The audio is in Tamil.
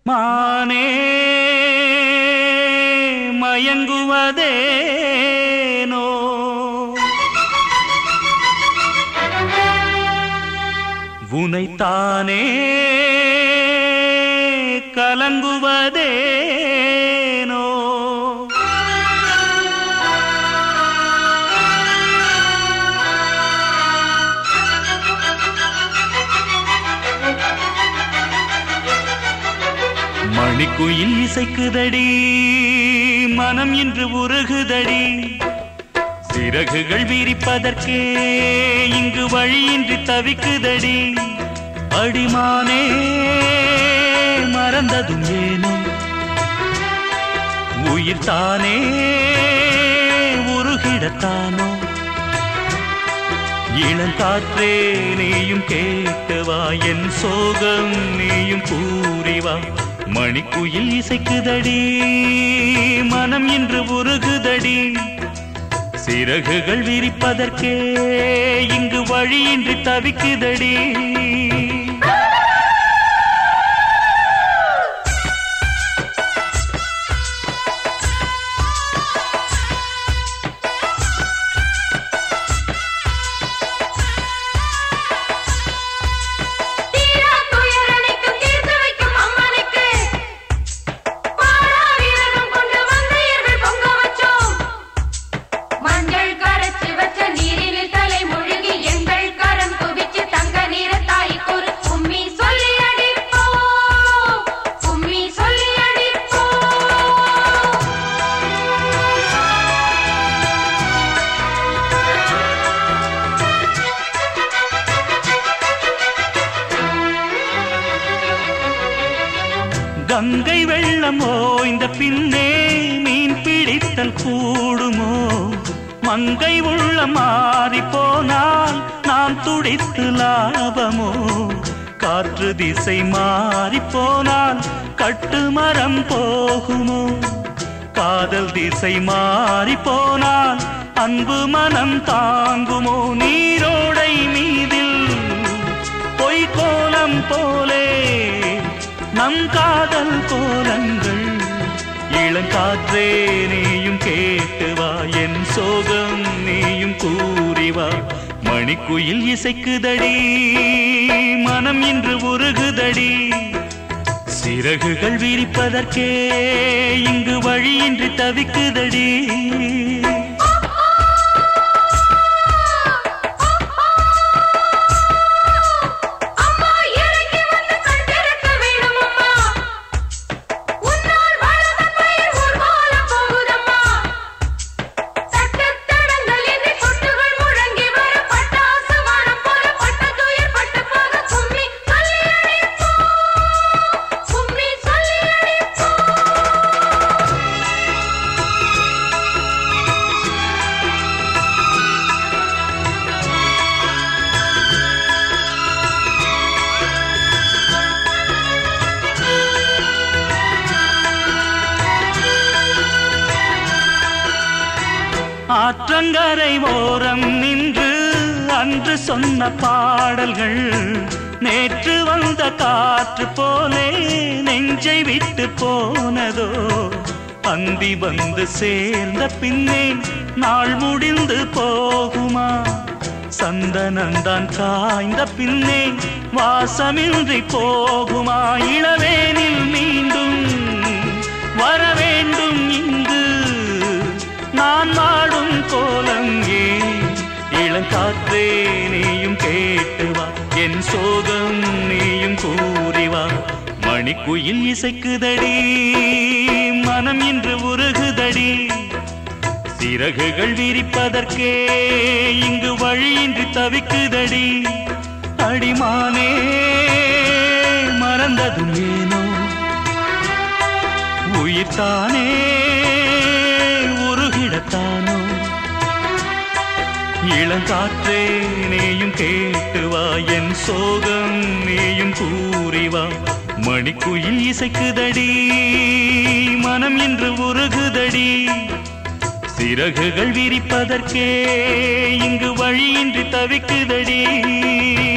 மானே மயங்குவதேனோ உனைத்தானே கலங்குவதேனோ மணிக்குயில் இசைக்குதடி மனம் இன்று உருகுதடி சிறகுகள் விரிப்பதற்கே இங்கு வழியின்றி தவிக்குதடி அடிமானே மறந்ததும் ஏனோ உயிர் தானே உருகிடத்தானோ இளங்காற்றே நீயும் கேட்டவா என் சோகம் நீயும் கூறிவா மணிக்குயில் இசைக்குதடி மனம் இன்று உருகுதடி சிறகுகள் விரிப்பதற்கே இங்கு வழியின்றி தவிக்குதடி தீரா துயரனைக்கும் தீர்த்து வைக்கும் அம்மனுக்கு பாரா வீரரும் கொண்டு வந்தையர்கள் பொங்க வச்சோம் மஞ்சள் கரைச்சு வச்ச நீரினில் தலை முழுகி எங்கள் கரம் குவிச்சு தங்க நீர தாய்க்கொரு கும்மி சொல்லி அடிப்போம் கும்மி சொல்லி அடிப்போம் கங்கை வெள்ளம் ஓய்ந்த பின்னே மீன் பிடித்தல் கூடுமோ மங்கை உள்ள மாறி போனால் நாம் துடித்து லாபமோ காற்று திசை மாறி போனால் கட்டுமரம் போகுமோ காதல் திசை மாறி போனால் அன்பு மனம் தாங்குமோ நீரோடை மீதில் பொய் கோலம் போலே நம் காதல் கோலங்கள் இளங்காற்றே நீயும் கேட்டு வா என் சோகம் நீயும் கூறி வா மணிக்குயில் இசைக்குதடி மனம் இன்று உருகுதடி சிறகுகள் விரிப்பதற்கே இங்கு வழியின்றி தவிக்குதடி அம்மா இறங்கி வந்து கண் திறக்க வேணும் அம்மா உன்னால் வளர்ந்த பயிர் ஊர்வலம் போகுதம்மா தட்டுத்தடங்கள் இன்றி கொட்டுகள் முழங்கி வர பட்டாசு வானம் போல பட்ட துயர் பட்டு போக கும்மி சொல்லி அடிப்போம் கும்மி சொல்லி அடிப்போம் ஆற்றங்கரை ஓரம் நின்று அன்று சொன்ன பாடல்கள் நேற்று வந்த காற்று போலே நெஞ்சை விட்டு போனதோ அந்தி வந்து சேர்ந்த பின்னே நாள் முடிந்து போகுமா சந்தனந்தான் காய்ந்த பின்னே வாசமின்றி போகுமா இளவேனில் மீண்டும் வர வேண்டும் இங்கு நான் வாடும் கோலம் ஏன் இளங்காற்றே நீயும் கேட்டு வா என் சோகம் நீயும் கூறி வா மணிக்குயில் இசைக்குதடி மனம் இன்று உருகுதடி சிறகுகள் விரிப்பதற்கே இங்கு வழியின்றி தவிக்குதடி அடிமானே மறந்ததும் ஏனோ உயிர்த்தானே உருகிடத்தானோ இளங்காற்றே நீயும் கேட்டு வா என் சோகம் நீயும் கூறி வா மணிக்குயில் இசைக்குதடி மனம் இன்று உருகுதடி சிறகுகள் விரிப்பதற்கே இங்கு வழியின்றி தவிக்குதடி